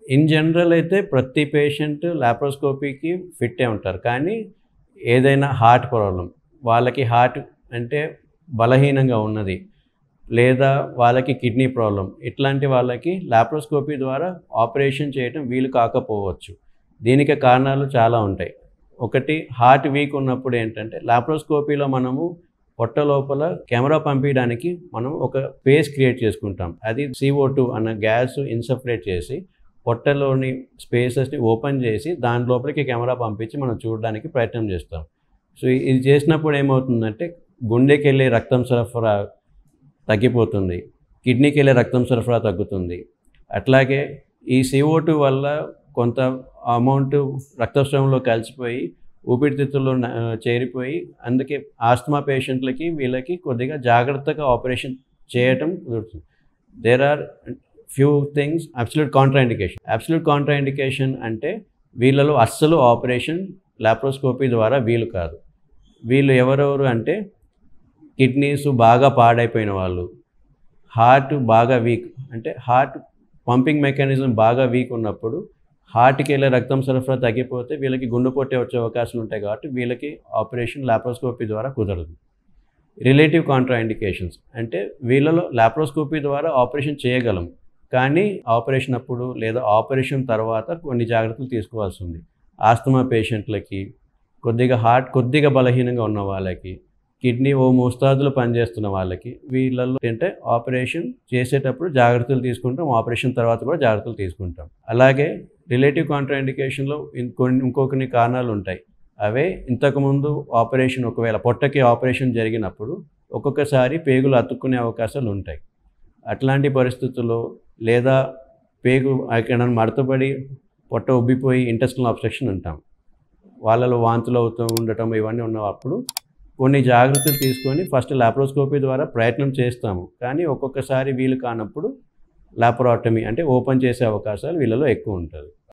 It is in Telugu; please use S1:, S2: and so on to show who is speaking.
S1: ఇన్ జనరల్ అయితే ప్రతి పేషెంట్ లాప్రోస్కోపీకి ఫిట్టే ఉంటారు కానీ ఏదైనా హార్ట్ ప్రాబ్లం వాళ్ళకి హార్ట్ అంటే బలహీనంగా ఉన్నది లేదా వాళ్ళకి కిడ్నీ ప్రాబ్లం ఇట్లాంటి వాళ్ళకి లాప్రోస్కోపీ ద్వారా ఆపరేషన్ చేయటం వీలు కాకపోవచ్చు దీనికి కారణాలు చాలా ఉంటాయి ఒకటి హార్ట్ వీక్ ఉన్నప్పుడు ఏంటంటే లాప్రోస్కోపీలో మనము పొట్ట లోపల కెమెరా పంపించడానికి మనం ఒక స్పేస్ క్రియేట్ చేసుకుంటాం అది సిఓ టూ అన్న గ్యాస్ ఇన్సఫరేట్ చేసి పొట్టలోని స్పేసెస్ని ఓపెన్ చేసి దాని లోపలికి కెమెరా పంపించి మనం చూడడానికి ప్రయత్నం చేస్తాం సో ఇది చేసినప్పుడు ఏమవుతుందంటే గుండెకి వెళ్ళే రక్తం సరఫరా తగ్గిపోతుంది కిడ్నీకి వెళ్ళే రక్తం సరఫరా తగ్గుతుంది అట్లాగే ఈ సిఓ టూ వల్ల కొంత అమౌంట్ రక్తస్రావంలో కలిసిపోయి ఊపిరితిత్తుల్లో న- చేరిపోయి అందుకే ఆస్తమా పేషెంట్లకి వీళ్ళకి కొద్దిగా జాగ్రత్తగా ఆపరేషన్ చేయటం కుదురుతుంది there are few things absolute contraindication absolute contraindication అంటే వీళ్ళలో అస్సలు ఆపరేషన్ లాప్రోస్కోపీ ద్వారా వీలు కాదు వీళ్ళు ఎవరెవరు అంటే కిడ్నీస్ బాగా పాడైపోయిన వాళ్ళు హార్ట్ బాగా వీక్ అంటే హార్ట్ పంపింగ్ మెకానిజం బాగా వీక్ ఉన్నప్పుడు హార్ట్కి వెళ్ళే రక్తం సరఫరా తగ్గిపోతే వీళ్ళకి గుండెపోటే వచ్చే అవకాశాలు ఉంటాయి కాబట్టి వీళ్ళకి ఆపరేషన్ లాప్రోస్కోపీ ద్వారా కుదరదు రిలేటివ్ కాంట్రాఇండికేషన్స్ అంటే వీళ్ళలో లాప్రోస్కోపీ ద్వారా ఆపరేషన్ చేయగలం కానీ ఆపరేషన్ అప్పుడు లేదా ఆపరేషన్ తర్వాత కొన్ని జాగ్రత్తలు తీసుకోవాల్సి ఉంది ఆస్తమా పేషెంట్లకి కొద్దిగా హార్ట్ కొద్దిగా బలహీనంగా ఉన్న వాళ్ళకి కిడ్నీ ఓ మోస్తాదులు పనిచేస్తున్న వాళ్ళకి వీళ్ళల్లో ఏంటంటే ఆపరేషన్ చేసేటప్పుడు జాగ్రత్తలు తీసుకుంటాం ఆపరేషన్ తర్వాత కూడా జాగ్రత్తలు తీసుకుంటాం అలాగే రిలేటివ్ కాంట్రాఇండికేషన్లో ఇంకొన్ని ఇంకొన్ని కారణాలు ఉంటాయి అవే ఇంతకుముందు ఆపరేషన్ ఒకవేళ పొట్టకి ఆపరేషన్ జరిగినప్పుడు ఒక్కొక్కసారి పేగులు అతుక్కునే అవకాశాలు ఉంటాయి అట్లాంటి పరిస్థితుల్లో లేదా పేగు ఎక్కడ మడతపడి పొట్ట ఉబ్బిపోయి ఇంటెస్టల్ అబ్స్ట్రక్షన్ అంటాం వాళ్ళలో వాంతులు అవుతూ ఉండటం ఇవన్నీ ఉన్నప్పుడు కొన్ని జాగ్రత్తలు తీసుకొని ఫస్ట్ లాప్రోస్కోపీ ద్వారా ప్రయత్నం చేస్తాము కానీ ఒక్కొక్కసారి వీలు కానప్పుడు లాప్రోటమీ అంటే ఓపెన్ చేసే అవకాశాలు వీళ్ళలో ఎక్కువ ఉంటుంది